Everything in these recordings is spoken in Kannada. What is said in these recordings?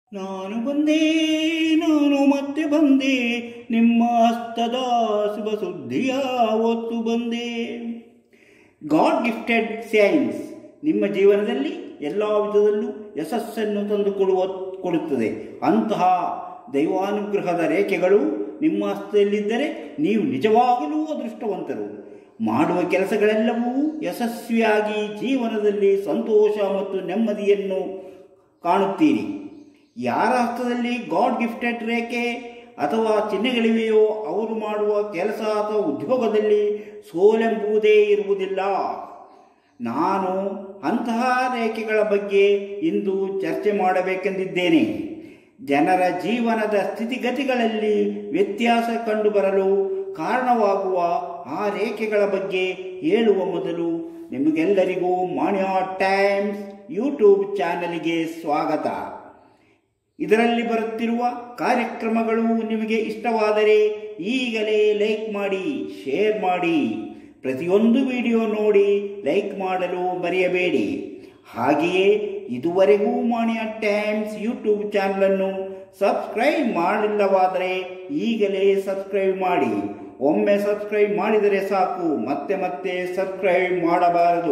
ನಾನು ಬಂದೆ ನಾನು ಮತ್ತೆ ಬಂದೆ ನಿಮ್ಮ ಹಸ್ತದ ಶುಭ ಸುದ್ದಿಯ ಒತ್ತು ಬಂದೆ ಗಾಡ್ ಗಿಫ್ಟೆಡ್ ಸೈನ್ಸ್ ನಿಮ್ಮ ಜೀವನದಲ್ಲಿ ಎಲ್ಲ ವಿಧದಲ್ಲೂ ಯಶಸ್ಸನ್ನು ತಂದು ಕೊಡುವ ಕೊಡುತ್ತದೆ ಅಂತಹ ದೈವಾನುಗ್ರಹದ ರೇಖೆಗಳು ನಿಮ್ಮ ಹಸ್ತದಲ್ಲಿದ್ದರೆ ನೀವು ನಿಜವಾಗಲೂ ಅದೃಷ್ಟವಂತರು ಮಾಡುವ ಕೆಲಸಗಳೆಲ್ಲವೂ ಯಶಸ್ವಿಯಾಗಿ ಜೀವನದಲ್ಲಿ ಸಂತೋಷ ಮತ್ತು ನೆಮ್ಮದಿಯನ್ನು ಕಾಣುತ್ತೀರಿ ಯಾರ ಹಸ್ತದಲ್ಲಿ ಗಾಡ್ ಗಿಫ್ಟೆಡ್ ರೇಖೆ ಅಥವಾ ಚಿಹ್ನೆಗಳಿವೆಯೋ ಅವರು ಮಾಡುವ ಕೆಲಸ ಅಥವಾ ಉದ್ಯೋಗದಲ್ಲಿ ಸೋಲೆಂಬುವುದೇ ಇರುವುದಿಲ್ಲ ನಾನು ಅಂತಹ ರೇಖೆಗಳ ಬಗ್ಗೆ ಇಂದು ಚರ್ಚೆ ಮಾಡಬೇಕೆಂದಿದ್ದೇನೆ ಜನರ ಜೀವನದ ಸ್ಥಿತಿಗತಿಗಳಲ್ಲಿ ವ್ಯತ್ಯಾಸ ಕಂಡುಬರಲು ಕಾರಣವಾಗುವ ಆ ರೇಖೆಗಳ ಬಗ್ಗೆ ಹೇಳುವ ಮೊದಲು ನಿಮಗೆಲ್ಲರಿಗೂ ಮಾನ್ಯ ಟೈಮ್ಸ್ ಯೂಟ್ಯೂಬ್ ಚಾನಲ್ಗೆ ಸ್ವಾಗತ ಇದರಲ್ಲಿ ಬರುತ್ತಿರುವ ಕಾರ್ಯಕ್ರಮಗಳು ನಿಮಗೆ ಇಷ್ಟವಾದರೆ ಈಗಲೇ ಲೈಕ್ ಮಾಡಿ ಶೇರ್ ಮಾಡಿ ಪ್ರತಿಯೊಂದು ವಿಡಿಯೋ ನೋಡಿ ಲೈಕ್ ಮಾಡಲು ಮರೆಯಬೇಡಿ ಹಾಗೆಯೇ ಇದುವರೆಗೂ ಮಾನ್ಯ ಟೈಮ್ಸ್ ಯೂಟ್ಯೂಬ್ ಚಾನಲನ್ನು ಸಬ್ಸ್ಕ್ರೈಬ್ ಮಾಡಿಲ್ಲವಾದರೆ ಈಗಲೇ ಸಬ್ಸ್ಕ್ರೈಬ್ ಮಾಡಿ ಒಮ್ಮೆ ಸಬ್ಸ್ಕ್ರೈಬ್ ಮಾಡಿದರೆ ಸಾಕು ಮತ್ತೆ ಮತ್ತೆ ಸಬ್ಸ್ಕ್ರೈಬ್ ಮಾಡಬಾರದು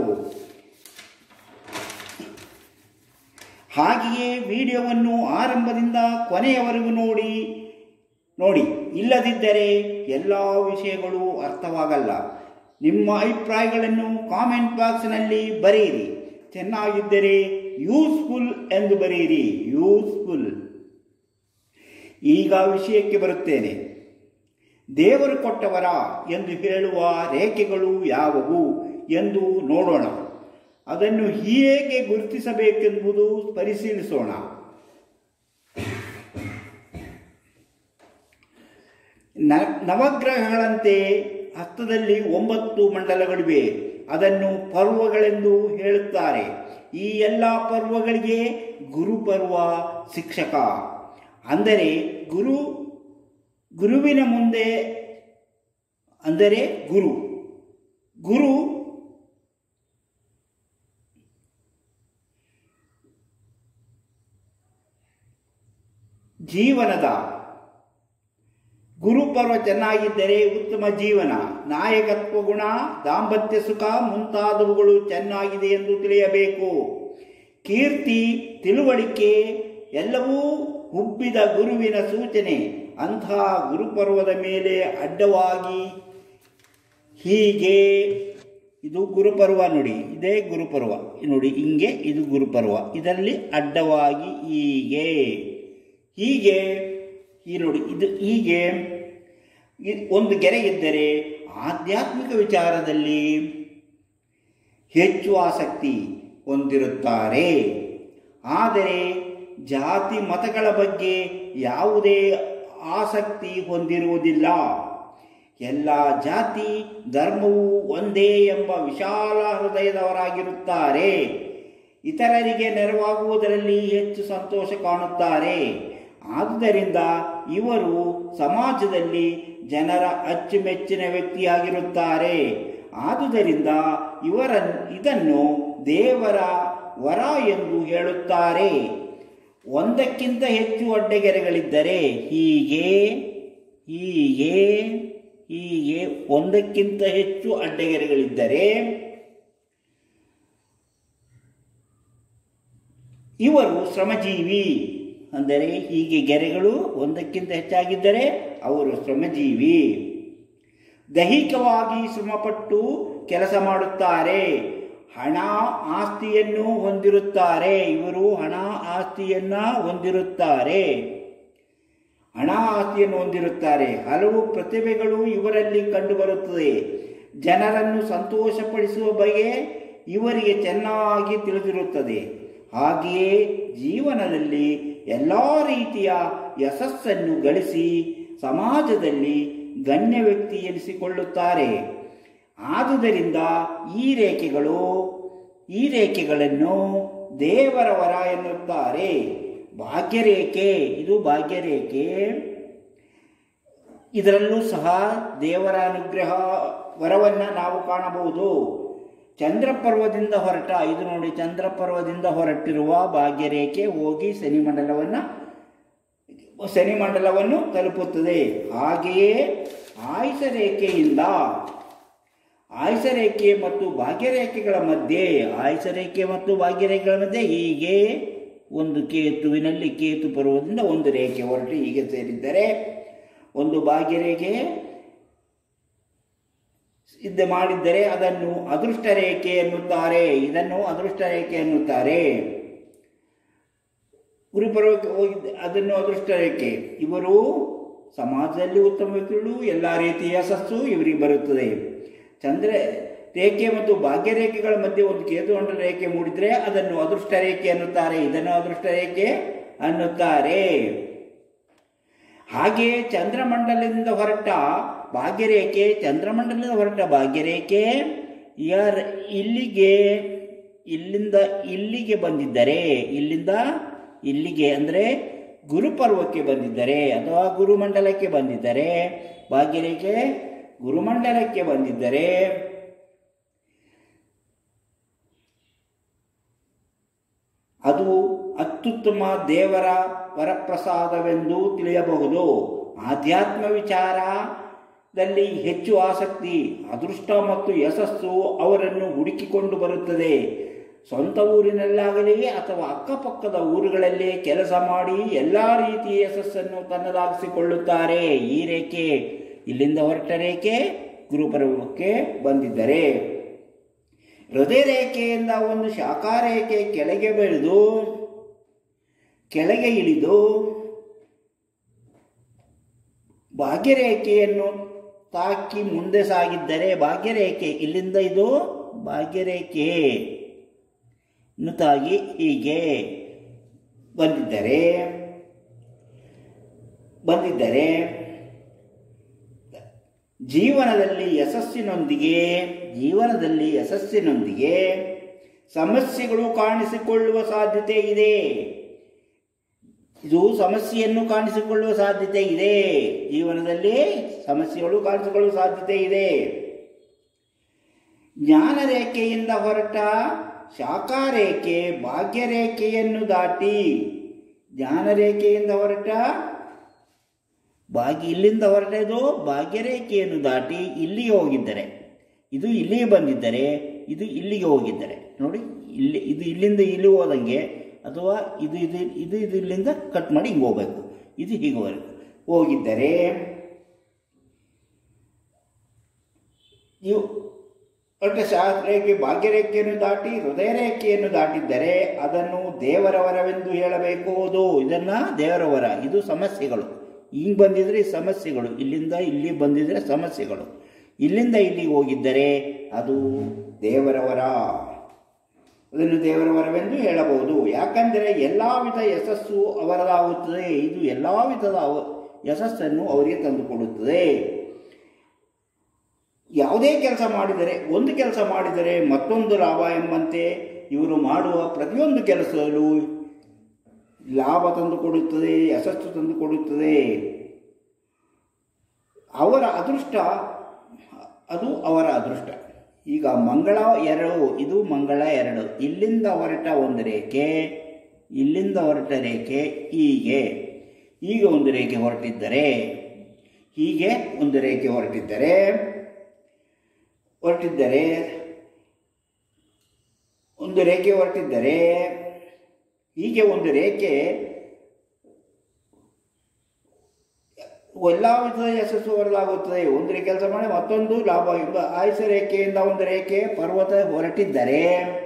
ಹಾಗೆಯೇ ವಿಡಿಯೋವನ್ನು ಆರಂಭದಿಂದ ಕೊನೆಯವರೆಗೂ ನೋಡಿ ನೋಡಿ ಇಲ್ಲದಿದ್ದರೆ ಎಲ್ಲ ವಿಷಯಗಳು ಅರ್ಥವಾಗಲ್ಲ ನಿಮ್ಮ ಅಭಿಪ್ರಾಯಗಳನ್ನು ಕಾಮೆಂಟ್ ಬಾಕ್ಸ್ನಲ್ಲಿ ಬರೆಯಿರಿ ಚೆನ್ನಾಗಿದ್ದರೆ ಯೂಸ್ಫುಲ್ ಎಂದು ಬರೆಯಿರಿ ಯೂಸ್ಫುಲ್ ಈಗ ವಿಷಯಕ್ಕೆ ಬರುತ್ತೇನೆ ದೇವರು ಕೊಟ್ಟವರ ಎಂದು ಹೇಳುವ ರೇಖೆಗಳು ಯಾವುವು ಎಂದು ನೋಡೋಣ ಅದನ್ನು ಹೇಗೆ ಗುರುತಿಸಬೇಕೆಂಬುದು ಪರಿಶೀಲಿಸೋಣ ನ ನವಗ್ರಹಗಳಂತೆ ಹಸ್ತದಲ್ಲಿ ಒಂಬತ್ತು ಮಂಡಲಗಳಿವೆ ಅದನ್ನು ಪರ್ವಗಳೆಂದು ಹೇಳುತ್ತಾರೆ ಈ ಎಲ್ಲ ಪರ್ವಗಳಿಗೆ ಗುರುಪರ್ವ ಶಿಕ್ಷಕ ಅಂದರೆ ಗುರು ಗುರುವಿನ ಮುಂದೆ ಅಂದರೆ ಗುರು ಗುರು ಜೀವನದ ಗುರುಪರ್ವ ಚೆನ್ನಾಗಿದ್ದರೆ ಉತ್ತಮ ಜೀವನ ನಾಯಕತ್ವ ಗುಣ ದಾಂಪತ್ಯ ಸುಖ ಮುಂತಾದವುಗಳು ಚೆನ್ನಾಗಿದೆ ಎಂದು ತಿಳಿಯಬೇಕು ಕೀರ್ತಿ ತಿಳುವಳಿಕೆ ಎಲ್ಲವೂ ಹುಬ್ಬಿದ ಗುರುವಿನ ಸೂಚನೆ ಅಂತಹ ಗುರುಪರ್ವದ ಮೇಲೆ ಅಡ್ಡವಾಗಿ ಹೀಗೆ ಇದು ಗುರುಪರ್ವ ನೋಡಿ ಇದೇ ಗುರುಪರ್ವ ನೋಡಿ ಹಿಂಗೆ ಇದು ಗುರುಪರ್ವ ಇದರಲ್ಲಿ ಅಡ್ಡವಾಗಿ ಹೀಗೆ ಹೀಗೆ ಈ ನೋಡಿ ಇದು ಹೀಗೆ ಒಂದು ಗೆರೆ ಇದ್ದರೆ ಆಧ್ಯಾತ್ಮಿಕ ವಿಚಾರದಲ್ಲಿ ಹೆಚ್ಚು ಆಸಕ್ತಿ ಹೊಂದಿರುತ್ತಾರೆ ಆದರೆ ಜಾತಿ ಮತಗಳ ಬಗ್ಗೆ ಯಾವುದೇ ಆಸಕ್ತಿ ಹೊಂದಿರುವುದಿಲ್ಲ ಎಲ್ಲ ಜಾತಿ ಧರ್ಮವು ಒಂದೇ ಎಂಬ ವಿಶಾಲ ಹೃದಯದವರಾಗಿರುತ್ತಾರೆ ಇತರರಿಗೆ ನೆರವಾಗುವುದರಲ್ಲಿ ಹೆಚ್ಚು ಸಂತೋಷ ಕಾಣುತ್ತಾರೆ ಆದುದರಿಂದ ಇವರು ಸಮಾಜದಲ್ಲಿ ಜನರ ಅಚ್ಚುಮೆಚ್ಚಿನ ವ್ಯಕ್ತಿಯಾಗಿರುತ್ತಾರೆ ಆದುದರಿಂದ ಇವರ ಇದನ್ನು ದೇವರ ವರ ಎಂದು ಹೇಳುತ್ತಾರೆ ಒಂದಕ್ಕಿಂತ ಹೆಚ್ಚು ಅಡ್ಡಗೆರೆಗಳಿದ್ದರೆ ಹೀಗೆ ಹೀಗೆ ಹೀಗೆ ಒಂದಕ್ಕಿಂತ ಹೆಚ್ಚು ಅಡ್ಡಗೆರೆಗಳಿದ್ದರೆ ಇವರು ಶ್ರಮಜೀವಿ ಅಂದರೆ ಹೀಗೆ ಗೆರೆಗಳು ಒಂದಕ್ಕಿಂತ ಹೆಚ್ಚಾಗಿದ್ದರೆ ಅವರು ಶ್ರಮಜೀವಿ ದೈಹಿಕವಾಗಿ ಶ್ರಮಪಟ್ಟು ಕೆಲಸ ಮಾಡುತ್ತಾರೆ ಹಣ ಆಸ್ತಿಯನ್ನು ಹೊಂದಿರುತ್ತಾರೆ ಇವರು ಹಣ ಆಸ್ತಿಯನ್ನ ಹೊಂದಿರುತ್ತಾರೆ ಹಣ ಆಸ್ತಿಯನ್ನು ಹೊಂದಿರುತ್ತಾರೆ ಹಲವು ಪ್ರತಿಭೆಗಳು ಇವರಲ್ಲಿ ಕಂಡುಬರುತ್ತದೆ ಜನರನ್ನು ಸಂತೋಷಪಡಿಸುವ ಬಗೆ ಇವರಿಗೆ ಚೆನ್ನಾಗಿ ತಿಳಿದಿರುತ್ತದೆ ಹಾಗೆಯೇ ಜೀವನದಲ್ಲಿ ಎಲ್ಲ ರೀತಿಯ ಯಶಸ್ಸನ್ನು ಗಳಿಸಿ ಸಮಾಜದಲ್ಲಿ ಗಣ್ಯ ವ್ಯಕ್ತಿ ಎನಿಸಿಕೊಳ್ಳುತ್ತಾರೆ ಆದುದರಿಂದ ಈ ರೇಖೆಗಳು ಈ ರೇಖೆಗಳನ್ನು ದೇವರ ವರ ಎನ್ನುತ್ತಾರೆ ಭಾಗ್ಯರೇಖೆ ಇದು ಭಾಗ್ಯರೇಖೆ ಇದರಲ್ಲೂ ಸಹ ದೇವರ ಅನುಗ್ರಹ ವರವನ್ನು ನಾವು ಕಾಣಬಹುದು ಚಂದ್ರಪರ್ವದಿಂದ ಹೊರಟ ಇದು ನೋಡಿ ಚಂದ್ರಪರ್ವದಿಂದ ಹೊರಟಿರುವ ಭಾಗ್ಯರೇಖೆ ಹೋಗಿ ಶನಿಮಂಡಲವನ್ನು ಶನಿ ಮಂಡಲವನ್ನು ತಲುಪುತ್ತದೆ ಹಾಗೆಯೇ ಆಯುಷ ರೇಖೆಯಿಂದ ಆಯುಷ ರೇಖೆ ಮತ್ತು ಭಾಗ್ಯರೇಖೆಗಳ ಮಧ್ಯೆ ಆಯುಷ ರೇಖೆ ಮತ್ತು ಭಾಗ್ಯರೇಖೆಗಳ ಮಧ್ಯೆ ಹೀಗೆ ಒಂದು ಕೇತುವಿನಲ್ಲಿ ಕೇತು ಪರ್ವದಿಂದ ಒಂದು ರೇಖೆ ಹೊರಟು ಹೀಗೆ ಸೇರಿದ್ದರೆ ಒಂದು ಭಾಗ್ಯರೇಖೆ ಸಿದ್ಧ ಮಾಡಿದ್ದರೆ ಅದನ್ನು ಅದೃಷ್ಟ ರೇಖೆ ಎನ್ನುತ್ತಾರೆ ಇದನ್ನು ಅದೃಷ್ಟ ರೇಖೆ ಎನ್ನುತ್ತಾರೆ ಗುರುಪರ್ವಕ್ಕೆ ಹೋಗಿದ್ದ ಅದನ್ನು ಅದೃಷ್ಟ ರೇಖೆ ಇವರು ಸಮಾಜದಲ್ಲಿ ಉತ್ತಮ ವ್ಯಕ್ತಿಗಳು ಎಲ್ಲ ರೀತಿಯ ಯಶಸ್ಸು ಇವರಿಗೆ ಬರುತ್ತದೆ ಚಂದ್ರ ರೇಖೆ ಮತ್ತು ಭಾಗ್ಯರೇಖೆಗಳ ಮಧ್ಯೆ ಒಂದು ಕೇತುವಂಡ ರೇಖೆ ಮೂಡಿದರೆ ಅದನ್ನು ಅದೃಷ್ಟ ರೇಖೆ ಅನ್ನುತ್ತಾರೆ ಇದನ್ನು ಅದೃಷ್ಟ ರೇಖೆ ಅನ್ನುತ್ತಾರೆ ಹಾಗೆ ಚಂದ್ರಮಂಡಲದಿಂದ ಹೊರಟ ಭಾಗ್ಯರೇಖೆ ಚಂದ್ರಮಂಡಲದಿಂದ ಹೊರಟ ಭಾಗ್ಯರೇಖೆ ಯಾರ್ ಇಲ್ಲಿಗೆ ಇಲ್ಲಿಂದ ಇಲ್ಲಿಗೆ ಬಂದಿದ್ದರೆ ಇಲ್ಲಿಂದ ಇಲ್ಲಿಗೆ ಅಂದರೆ ಗುರುಪರ್ವಕ್ಕೆ ಬಂದಿದ್ದರೆ ಅಥವಾ ಗುರುಮಂಡಲಕ್ಕೆ ಬಂದಿದ್ದರೆ ಭಾಗ್ಯರೇಖೆ ಗುರುಮಂಡಲಕ್ಕೆ ಬಂದಿದ್ದರೆ ಅದು ಅತ್ಯುತ್ತಮ ದೇವರ ವರಪ್ರಸಾದವೆಂದು ತಿಳಿಯಬಹುದು ಆಧ್ಯಾತ್ಮ ವಿಚಾರದಲ್ಲಿ ಹೆಚ್ಚು ಆಸಕ್ತಿ ಅದೃಷ್ಟ ಮತ್ತು ಯಶಸ್ಸು ಅವರನ್ನು ಹುಡುಕಿಕೊಂಡು ಬರುತ್ತದೆ ಸ್ವಂತ ಊರಿನಲ್ಲಾಗಲಿ ಅಥವಾ ಅಕ್ಕಪಕ್ಕದ ಊರುಗಳಲ್ಲಿ ಕೆಲಸ ಮಾಡಿ ಎಲ್ಲ ರೀತಿಯ ಯಶಸ್ಸನ್ನು ತನ್ನದಾಗಿಸಿಕೊಳ್ಳುತ್ತಾರೆ ಈ ರೇಖೆ ಇಲ್ಲಿಂದ ಹೊರಟ ರೇಖೆ ಗುರುಪರ್ವಕ್ಕೆ ಬಂದಿದ್ದರೆ ಹೃದಯ ರೇಖೆಯಿಂದ ಒಂದು ಶಾಖಾ ರೇಖೆ ಕೆಳಗೆ ಬೆಳೆದು ಕೆಳಗೆ ಇಳಿದು ಭಾಗ್ಯರೇಖೆಯನ್ನು ತಾಕಿ ಮುಂದೆ ಸಾಗಿದ್ದರೆ ಭಾಗ್ಯರೇಖೆ ಇಲ್ಲಿಂದ ಇದು ಭಾಗ್ಯರೇಖೆ ತಾಗಿ ಹೀಗೆ ಬಂದಿದ್ದರೆ ಬಂದಿದ್ದರೆ ಜೀವನದಲ್ಲಿ ಯಶಸ್ಸಿನೊಂದಿಗೆ ಜೀವನದಲ್ಲಿ ಯಶಸ್ಸಿನೊಂದಿಗೆ ಸಮಸ್ಯೆಗಳು ಕಾಣಿಸಿಕೊಳ್ಳುವ ಸಾಧ್ಯತೆ ಇದೆ ಇದು ಸಮಸ್ಯೆಯನ್ನು ಕಾಣಿಸಿಕೊಳ್ಳುವ ಸಾಧ್ಯತೆ ಇದೆ ಜೀವನದಲ್ಲಿ ಸಮಸ್ಯೆಗಳು ಕಾಣಿಸಿಕೊಳ್ಳುವ ಸಾಧ್ಯತೆ ಇದೆ ಜ್ಞಾನ ರೇಖೆಯಿಂದ ಹೊರಟ ಶಾಖಾ ರೇಖೆ ಭಾಗ್ಯರೇಖೆಯನ್ನು ದಾಟಿ ಜ್ಞಾನ ರೇಖೆಯಿಂದ ಹೊರಟ ಭಾಗ್ಯ ಇಲ್ಲಿಂದ ಹೊರಟದು ಭಾಗ್ಯರೇಖೆಯನ್ನು ದಾಟಿ ಇಲ್ಲಿಗೆ ಹೋಗಿದ್ದರೆ ಇದು ಇಲ್ಲಿಗೆ ಬಂದಿದ್ದರೆ ಇದು ಇಲ್ಲಿಗೆ ಹೋಗಿದ್ದರೆ ನೋಡಿ ಇಲ್ಲಿ ಇದು ಇಲ್ಲಿಂದ ಇಲ್ಲಿ ಹೋದಂಗೆ ಅಥವಾ ಇದು ಇದು ಇದು ಇದು ಇಲ್ಲಿಂದ ಕಟ್ ಮಾಡಿ ಹಿಂಗೆ ಹೋಗ್ಬೇಕು ಇದು ಹೀಗೆ ಹೋಗ್ಬೇಕು ಹೋಗಿದ್ದರೆ ನೀವು ಒಟ್ಟು ರೇಖೆ ಭಾಗ್ಯರೇಖೆಯನ್ನು ದಾಟಿ ಹೃದಯ ರೇಖೆಯನ್ನು ದಾಟಿದ್ದರೆ ಅದನ್ನು ದೇವರ ವರವೆಂದು ಹೇಳಬೇಕು ಇದನ್ನ ದೇವರ ವರ ಇದು ಸಮಸ್ಯೆಗಳು ಹಿಂಗೆ ಬಂದಿದ್ರೆ ಸಮಸ್ಯೆಗಳು ಇಲ್ಲಿಂದ ಇಲ್ಲಿ ಬಂದಿದ್ರೆ ಸಮಸ್ಯೆಗಳು ಇಲ್ಲಿಂದ ಇಲ್ಲಿಗೆ ಹೋಗಿದ್ದರೆ ಅದು ದೇವರ ವರ ಅದನ್ನು ದೇವರ ವರವೆಂದು ಹೇಳಬಹುದು ಯಾಕಂದರೆ ಎಲ್ಲ ವಿಧ ಯಶಸ್ಸು ಅವರದಾಗುತ್ತದೆ ಇದು ಎಲ್ಲ ವಿಧದ ಅವ ಯಶಸ್ಸನ್ನು ಅವರಿಗೆ ತಂದುಕೊಡುತ್ತದೆ ಯಾವುದೇ ಕೆಲಸ ಮಾಡಿದರೆ ಒಂದು ಕೆಲಸ ಮಾಡಿದರೆ ಮತ್ತೊಂದು ಲಾಭ ಎಂಬಂತೆ ಇವರು ಮಾಡುವ ಪ್ರತಿಯೊಂದು ಕೆಲಸದಲ್ಲೂ ಲಾಭ ತಂದುಕೊಡುತ್ತದೆ ಯಶಸ್ಸು ತಂದುಕೊಡುತ್ತದೆ ಅವರ ಅದೃಷ್ಟ ಅದು ಅವರ ಅದೃಷ್ಟ ಈಗ ಮಂಗಳ ಎರಡು ಇದು ಮಂಗಳ ಎರಡು ಇಲ್ಲಿಂದ ಹೊರಟ ಒಂದು ರೇಖೆ ಇಲ್ಲಿಂದ ಹೊರಟ ರೇಖೆ ಹೀಗೆ ಈಗ ಒಂದು ರೇಖೆ ಹೊರಟಿದ್ದರೆ ಹೀಗೆ ಒಂದು ರೇಖೆ ಹೊರಟಿದ್ದರೆ ಹೊರಟಿದ್ದರೆ ಒಂದು ರೇಖೆ ಹೊರಟಿದ್ದರೆ ಹೀಗೆ ಒಂದು ರೇಖೆ ಎಲ್ಲ ವಿಧದ ಯಶಸ್ಸು ಹೊರಲಾಗುತ್ತದೆ ಒಂದು ಕೆಲಸ ಮಾಡಿ ಮತ್ತೊಂದು ಲಾಭ ಎಂಬ ಆಯುಷ ರೇಖೆಯಿಂದ ಒಂದು ರೇಖೆ ಪರ್ವತ ಹೊರಟಿದ್ದರೆ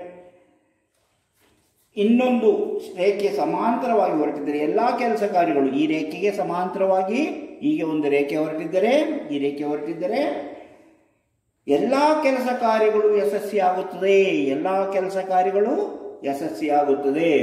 ಇನ್ನೊಂದು ರೇಖೆ ಸಮಾಂತರವಾಗಿ ಹೊರಟಿದ್ದರೆ ಎಲ್ಲ ಕೆಲಸ ಕಾರ್ಯಗಳು ಈ ರೇಖೆಗೆ ಸಮಾಂತರವಾಗಿ ಹೀಗೆ ಒಂದು ರೇಖೆ ಹೊರಟಿದ್ದರೆ ಈ ರೇಖೆ ಹೊರಟಿದ್ದರೆ ಎಲ್ಲ ಕೆಲಸ ಕಾರ್ಯಗಳು ಯಶಸ್ವಿಯಾಗುತ್ತದೆ ಎಲ್ಲ ಕೆಲಸ ಕಾರ್ಯಗಳು ಯಶಸ್ವಿಯಾಗುತ್ತದೆ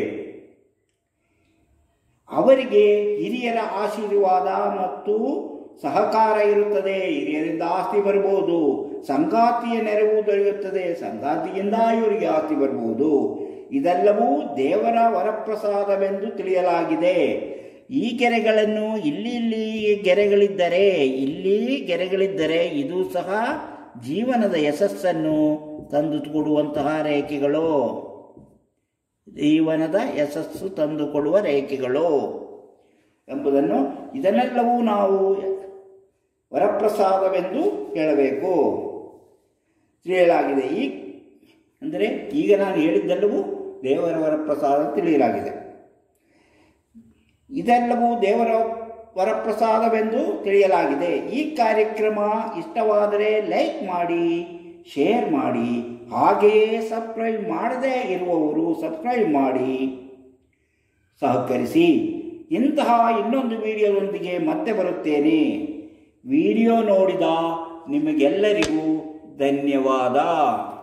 ಅವರಿಗೆ ಹಿರಿಯರ ಆಶೀರ್ವಾದ ಮತ್ತು ಸಹಕಾರ ಇರುತ್ತದೆ ಹಿರಿಯರಿಂದ ಆಸ್ತಿ ಬರ್ಬೋದು ಸಂಗಾತಿಯ ನೆರವು ದೊರೆಯುತ್ತದೆ ಸಂಗಾತಿಯಿಂದ ಇವರಿಗೆ ಆಸ್ತಿ ಬರ್ಬೋದು ಇದೆಲ್ಲವೂ ದೇವರ ವರಪ್ರಸಾದವೆಂದು ತಿಳಿಯಲಾಗಿದೆ ಈ ಗೆರೆಗಳನ್ನು ಇಲ್ಲಿ ಇಲ್ಲಿ ಗೆರೆಗಳಿದ್ದರೆ ಇಲ್ಲಿ ಗೆರೆಗಳಿದ್ದರೆ ಇದು ಸಹ ಜೀವನದ ಯಶಸ್ಸನ್ನು ತಂದು ಕೊಡುವಂತಹ ರೇಖೆಗಳು ಜೀವನದ ಯಶಸ್ಸು ತಂದುಕೊಡುವ ರೇಖೆಗಳು ಎಂಬುದನ್ನು ಇದನ್ನೆಲ್ಲವೂ ನಾವು ವರಪ್ರಸಾದವೆಂದು ಹೇಳಬೇಕು ತಿಳಿಯಲಾಗಿದೆ ಈ ಅಂದರೆ ಈಗ ನಾನು ಹೇಳಿದ್ದೆಲ್ಲವೂ ದೇವರ ವರಪ್ರಸಾದ ತಿಳಿಯಲಾಗಿದೆ ಇದೆಲ್ಲವೂ ದೇವರ ವರಪ್ರಸಾದವೆಂದು ತಿಳಿಯಲಾಗಿದೆ ಈ ಕಾರ್ಯಕ್ರಮ ಇಷ್ಟವಾದರೆ ಲೈಕ್ ಮಾಡಿ ಶೇರ್ ಮಾಡಿ ಹಾಗೆಯೇ ಸಬ್ಸ್ಕ್ರೈಬ್ ಮಾಡದೇ ಇರುವವರು ಸಬ್ಸ್ಕ್ರೈಬ್ ಮಾಡಿ ಸಹಕರಿಸಿ ಇಂತಹ ಇನ್ನೊಂದು ವಿಡಿಯೋದೊಂದಿಗೆ ಮತ್ತೆ ಬರುತ್ತೇನೆ ವಿಡಿಯೋ ನೋಡಿದ ನಿಮಗೆಲ್ಲರಿಗೂ ಧನ್ಯವಾದ